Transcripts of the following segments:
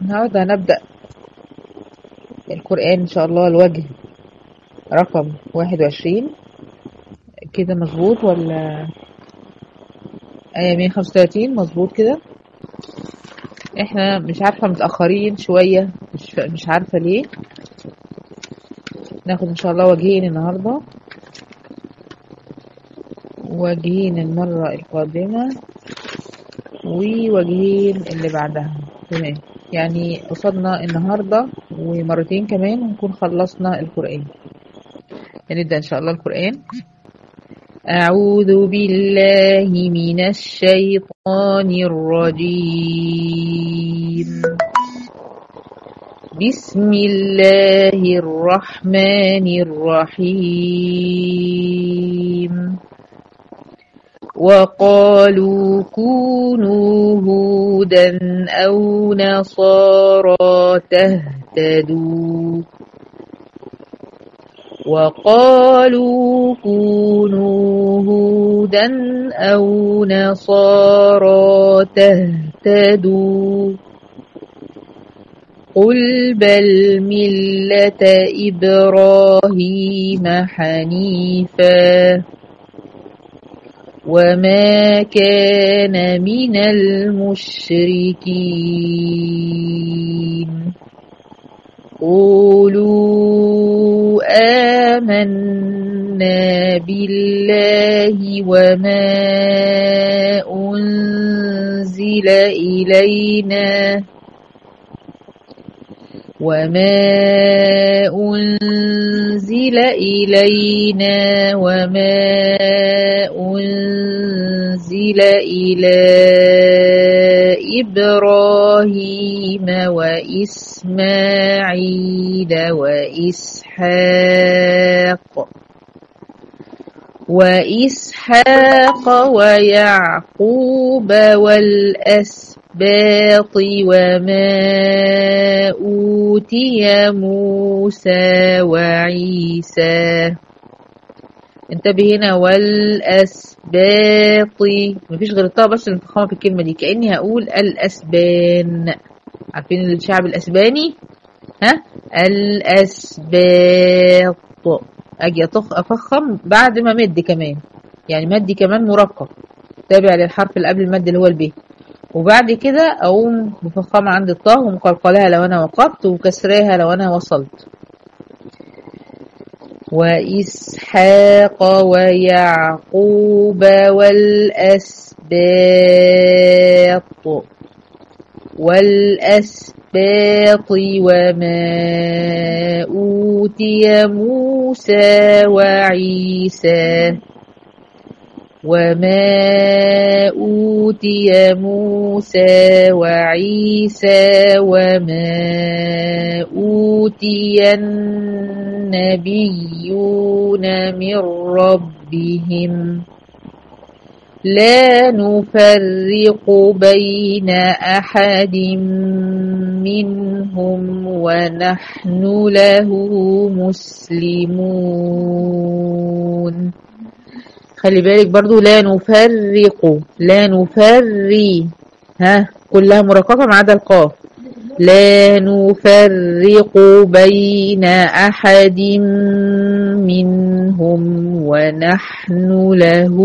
النهاردة هنبدأ القرآن إن شاء الله الوجه رقم واحد وعشرين كده مظبوط ولا آية مية خمسة وتلاتين مظبوط كده احنا مش عارفة متأخرين شوية مش, مش عارفة ليه ناخد ان شاء الله وجهين النهاردة وجهين المرة القادمة ووجهين اللي بعدها تمام يعني قصدنا النهاردة ومرتين كمان ونكون خلصنا القرآن هنبدأ إن شاء الله القرآن أعوذ بالله من الشيطان الرجيم بسم الله الرحمن الرحيم وقالوا كونوا هودا أو نصارى تهتدوا وقالوا كونوا هودا أو نصارى تهتدوا قل بل ملة إبراهيم حنيفاً وما كان من المشركين قولوا آمنا بالله وما أنزل إلينا وما أنزل إلينا وما أنزل إلى إبراهيم وإسماعيل وإسحاق وإسحاق ويعقوب والأسباط الأسباط وما أوتي موسى وعيسى انتبه هنا والأسباط مفيش غير الطاء بس المفخمة في الكلمة دي كأني هقول الأسبان عارفين الشعب الأسباني ها الأسباط أجي أفخم بعد ما مد كمان يعني مدي كمان مرقق تابع للحرف اللي قبل المد اللي هو الب وبعد كده أقوم مفخمة عند الطاء ومقلقلها لو أنا وقفت وكسراها لو أنا وصلت وإسحاق ويعقوب والأسباط والأسباط وما أوتي موسى وعيسى وما أوتي موسى وعيسى وما أوتي النبيون من ربهم لا نفرق بين أحد منهم ونحن له مسلمون خلي بالك برضو لا نفرق لا نفري ها كلها مرققة ما عدا القاف لا نفرق بين أحد منهم ونحن له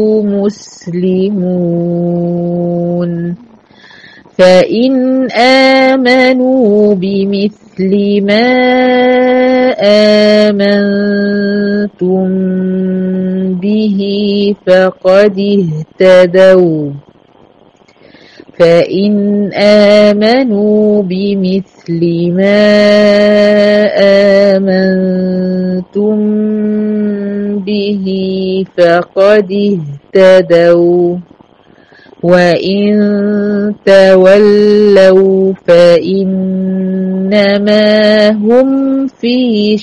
مسلمون فإن آمنوا بمثل ما آمنتم به فقد اهتدوا فإن آمنوا بمثل ما آمنتم به فقد اهتدوا وإن تولوا فإنما هم في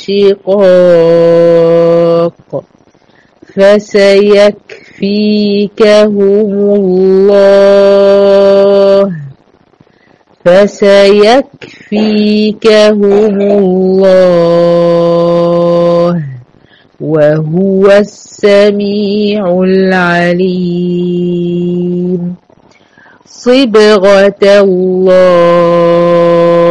شقاق فسيكفيكهم الله فسيكفيكهم الله وهو السميع العليم صبغة الله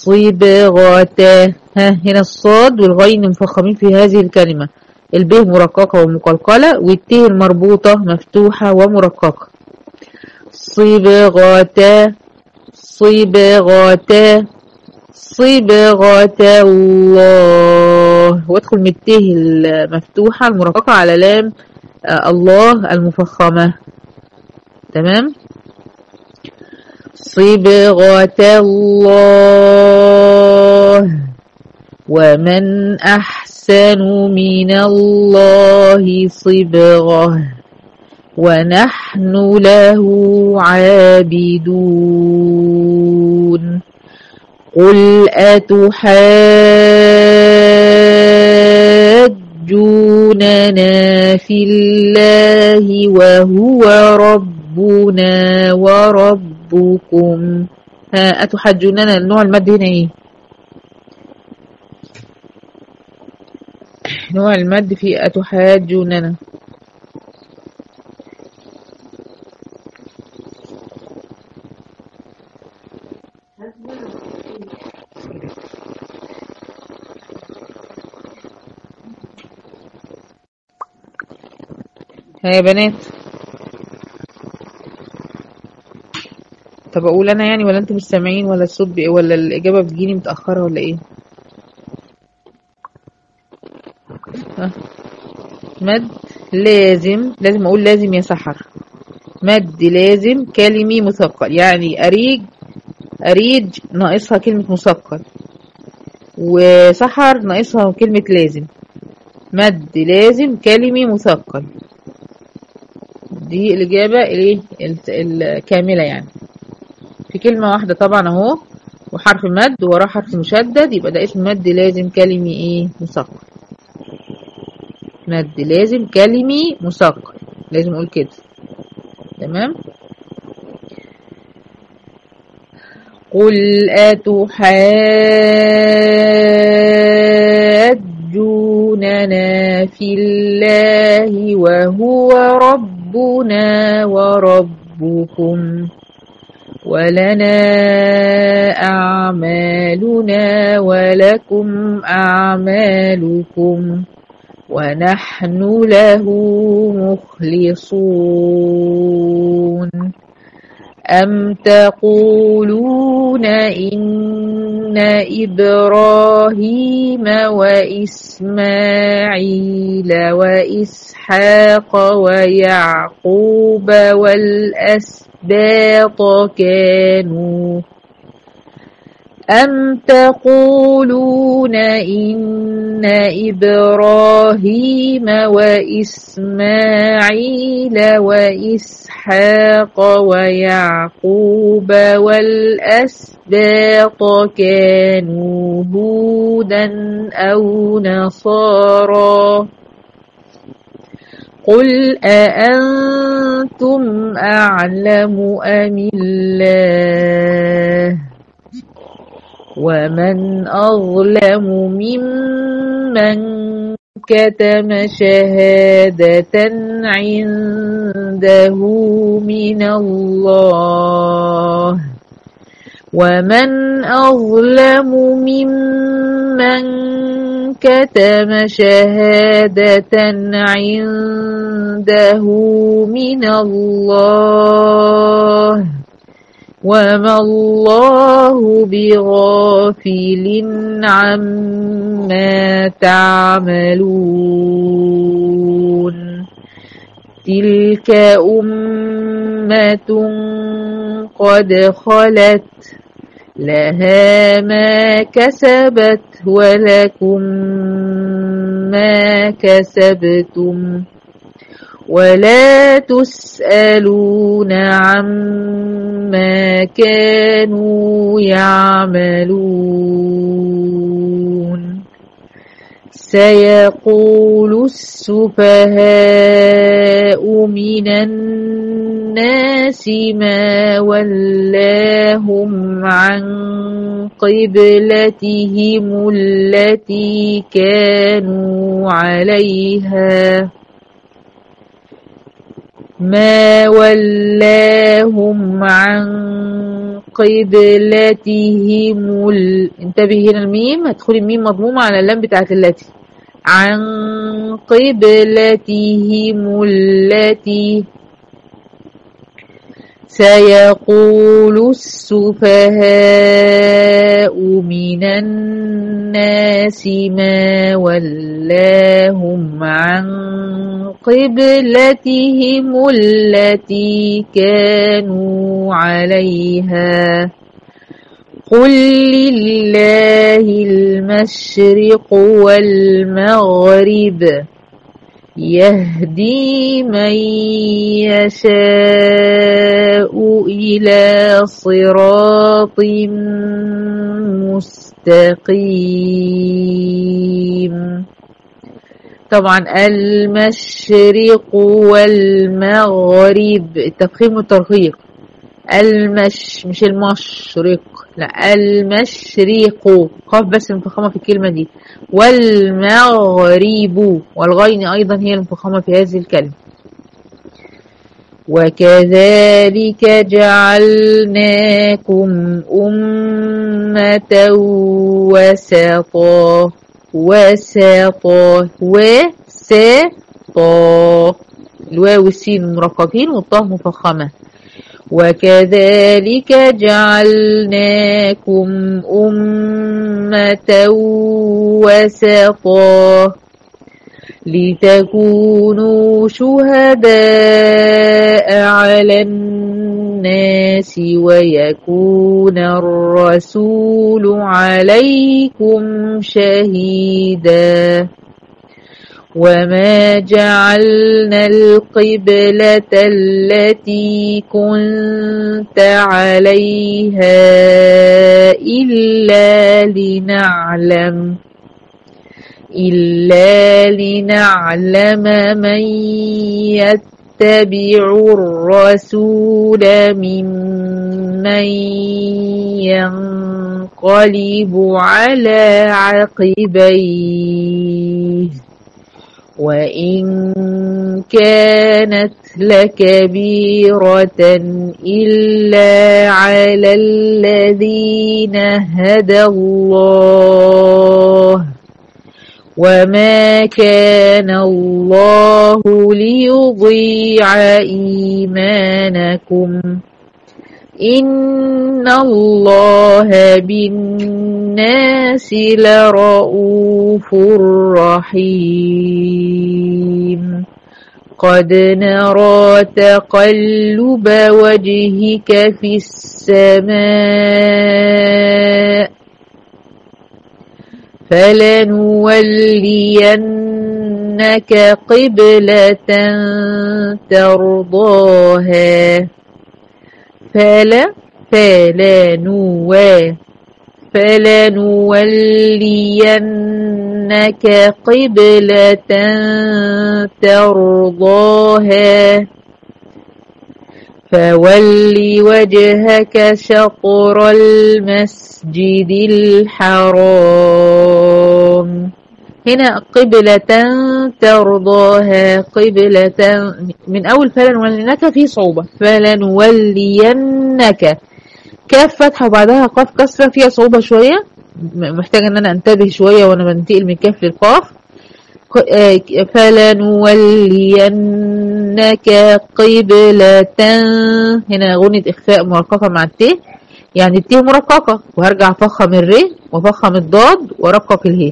صبغة ها هنا الصاد والغين مفخمين في هذه الكلمة الب مرققة ومقلقلة والت المربوطة مفتوحة ومرققة صبغة صبغة صبغة الله وادخل من الته المفتوحة المرققة على لام آه، الله المفخمة تمام صبغة الله ومن أحسن من الله صبغة ونحن له عابدون قل أتحاجوننا في الله وهو ربنا وربكم ها أتحاجوننا النوع المد هنا ايه نوع المد في أتحاجوننا ها يا بنات طب اقول انا يعني ولا انتوا مش سامعين ولا الصوت بي- ولا الاجابه بتجيني متاخره ولا ايه ها مد لازم لازم اقول لازم يا سحر مد لازم كلمي مثقل يعني اريج اريج ناقصها كلمه مثقل وسحر ناقصها كلمه لازم مد لازم كلمي مثقل دي الإجابة الايه الت- الكاملة يعني في كلمة واحدة طبعا اهو وحرف مد وراه حرف مشدد يبقى ده اسم مد لازم كلمي ايه مثقل مد لازم كلمي مثقل لازم اقول كده تمام قل أتحاجوننا في الله وهو ربنا وربكم ولنا أعمالنا ولكم أعمالكم ونحن له مخلصون أم تقولون إن إبراهيم وإسماعيل وإسحاق ويعقوب والأسباط كانوا أم تقولون إن إبراهيم وإسماعيل وإسحاق ويعقوب والأسباط كانوا هودا أو نصارى قل أأنتم أعلم أم الله ومن أظلم ممن كتم شهادة عنده من الله ومن أظلم ممن كتم شهادة عنده من الله وما الله بغافل عما تعملون تلك أمة قد خلت لها ما كسبت ولكم ما كسبتم ولا تسألون عما كانوا يعملون سيقول السفهاء من الناس ما ولاهم عن قبلتهم التي كانوا عليها ما ولاهم عن قبلتهم ال... انتبه هنا الميم هتدخلي الميم مضمومة على اللام بتاعت التي عن قبلتهم التي سيقول السفهاء من الناس ما ولاهم عن قبلتهم التي كانوا عليها قل لله المشرق والمغرب يهدي من يشاء إلى صراط مستقيم طبعا المشرق والمغرب التفخيم والترقيق المش مش المشرق لا المشرق قاف بس المفخمة في الكلمة دي والمغرب والغين أيضا هي المفخمة في هذه الكلمة وكذلك جعلناكم أمة وسطا وسطا وسطا الواو والسين مرققين والطاء مفخمة وكذلك جعلناكم أمة وسطا لتكونوا شهداء على الناس ويكون الرسول عليكم شهيدا وما جعلنا القبلة التي كنت عليها إلا لنعلم إلا لنعلم من يتبع الرسول ممن ينقلب على عقبيه وإن كانت لكبيرة إلا على الذين هدى الله وما كان الله ليضيع إيمانكم إن الله بالناس لرؤوف رحيم قد نرى تقلب وجهك في السماء فلنولينك قبلة ترضاها فلا فلا نوى فلنولينك قبلة ترضاها فول وجهك شطر المسجد الحرام هنا قبلة ترضاها قبلة من أول فلنولينك في صعوبة فلنولينك كاف فتحة وبعدها قاف كسرة فيها صعوبة شوية محتاجة ان انا انتبه شوية وانا بنتقل من كاف للقاف فلنولينك قبلة هنا غنة إخفاء مرققة مع الت يعني الت مرققة وهرجع أفخم الر وأفخم الضاد وأرقق اله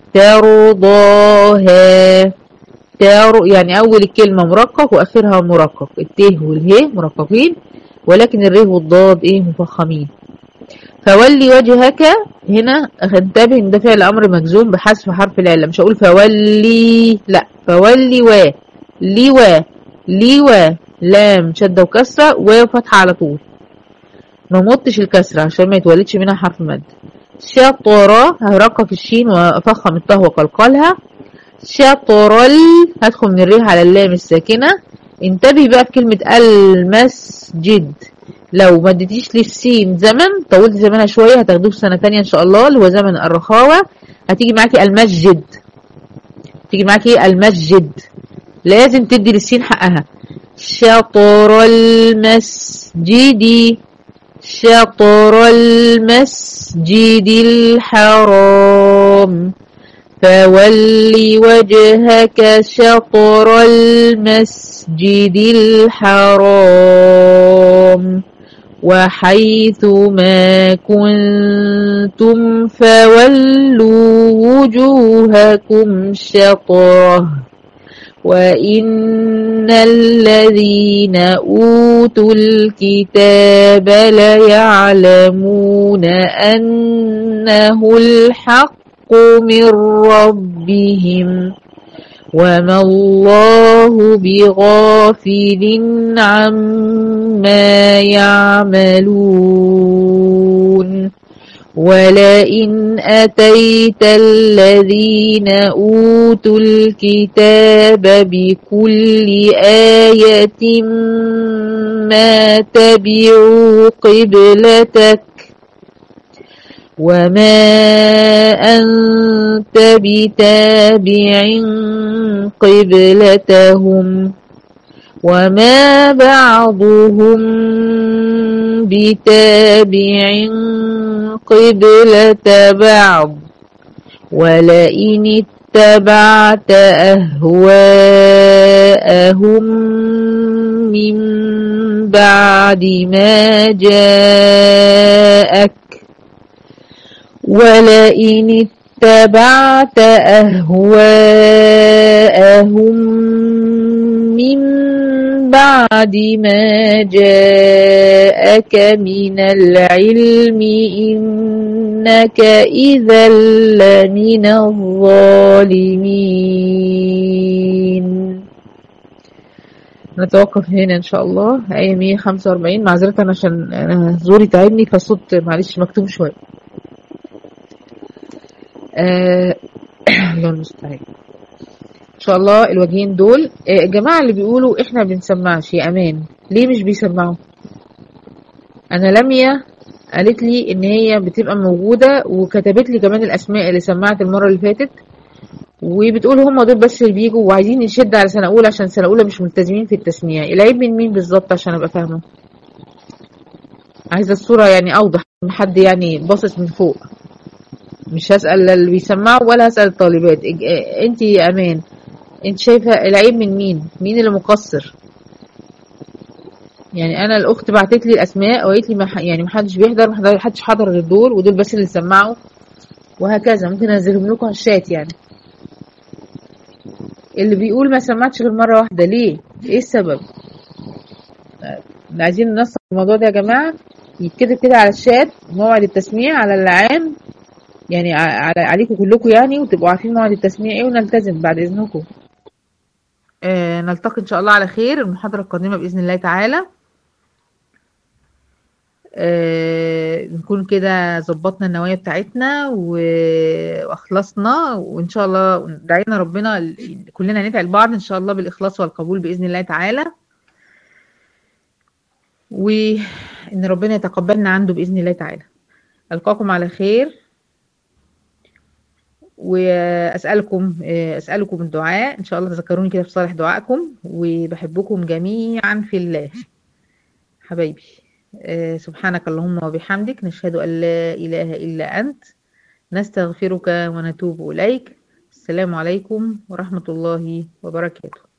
ترضاها تر يعني أول الكلمة مرقق وآخرها مرقق الت والهي مرققين ولكن الر والضاد إيه مفخمين فولي وجهك هنا انتبه ان ده فعل امر مجزوم بحذف حرف العله مش هقول فولي لا فولي و لي و لي و لام شده وكسره وفتحه على طول ما مطش الكسره عشان ما يتولدش منها حرف مد شطرة هرقق الشين وافخم الطه وقلقلها شطر ال هدخل من الريح على اللام الساكنه انتبه بقى في كلمه المسجد لو ما اديتيش للسين زمن طولت زمنها شويه هتاخدوه في سنه ثانيه ان شاء الله اللي هو زمن الرخاوه هتيجي معاكي المسجد تيجي معاكي المسجد لازم تدي للسين حقها شطر المسجد شطر المسجد الحرام فول وجهك شطر المسجد الحرام وحيث ما كنتم فولوا وجوهكم شطره وإن الذين أوتوا الكتاب ليعلمون أنه الحق من ربهم وما الله بغافل عما يعملون ولئن أتيت الذين أوتوا الكتاب بكل آية ما تبعوا قبلتك وما أنت بتابع قبلتهم وما بعضهم بتابع قبلة بعض ولئن اتبعت أهواءهم من بعد ما جاءك ولئن اتبعت أهواءهم من بعد ما جاءك من العلم إنك إذا لمن الظالمين نتوقف هنا إن شاء الله آية 145 معذرة عشان أنا زوري تعبني فالصوت معلش مكتوم شوية آه، الله المستعان ان شاء الله الوجهين دول آه، الجماعه اللي بيقولوا احنا بنسمعش يا امان ليه مش بيسمعوا انا لميا قالت لي ان هي بتبقى موجوده وكتبت لي كمان الاسماء اللي سمعت المره اللي فاتت وبتقول هم دول بس اللي بيجوا وعايزين نشد على سنه اولى عشان سنه اولى مش ملتزمين في التسميع العيب من مين بالظبط عشان ابقى فاهمه عايزه الصوره يعني اوضح من حد يعني باصص من فوق مش هسأل اللي بيسمعوا ولا هسأل الطالبات انت يا امان انت شايفه العيب من مين مين اللي مقصر يعني انا الاخت بعتت لي الاسماء وقالت لي ما ح- يعني ما حدش بيحضر ما حدش حضر غير دول ودول بس اللي سمعوا وهكذا ممكن انزلهم لكم على الشات يعني اللي بيقول ما سمعتش غير مره واحده ليه ايه السبب آه، عايزين ننسق الموضوع ده يا جماعه يتكتب كده على الشات موعد التسميع على العام يعني ع- على عليكم كلكم يعني وتبقوا عارفين موعد التسميع ايه ونلتزم بعد اذنكم آه نلتقي ان شاء الله على خير المحاضرة القادمة بإذن الله تعالى آه نكون كده ظبطنا النوايا بتاعتنا و- واخلصنا وان شاء الله دعينا ربنا ال- كلنا ندعي لبعض ان شاء الله بالاخلاص والقبول باذن الله تعالى وان ربنا يتقبلنا عنده باذن الله تعالى القاكم على خير واسالكم اسالكم الدعاء ان شاء الله تذكروني كده في صالح دعائكم وبحبكم جميعا في الله حبايبي آه، سبحانك اللهم وبحمدك نشهد ان لا اله الا انت نستغفرك ونتوب اليك السلام عليكم ورحمه الله وبركاته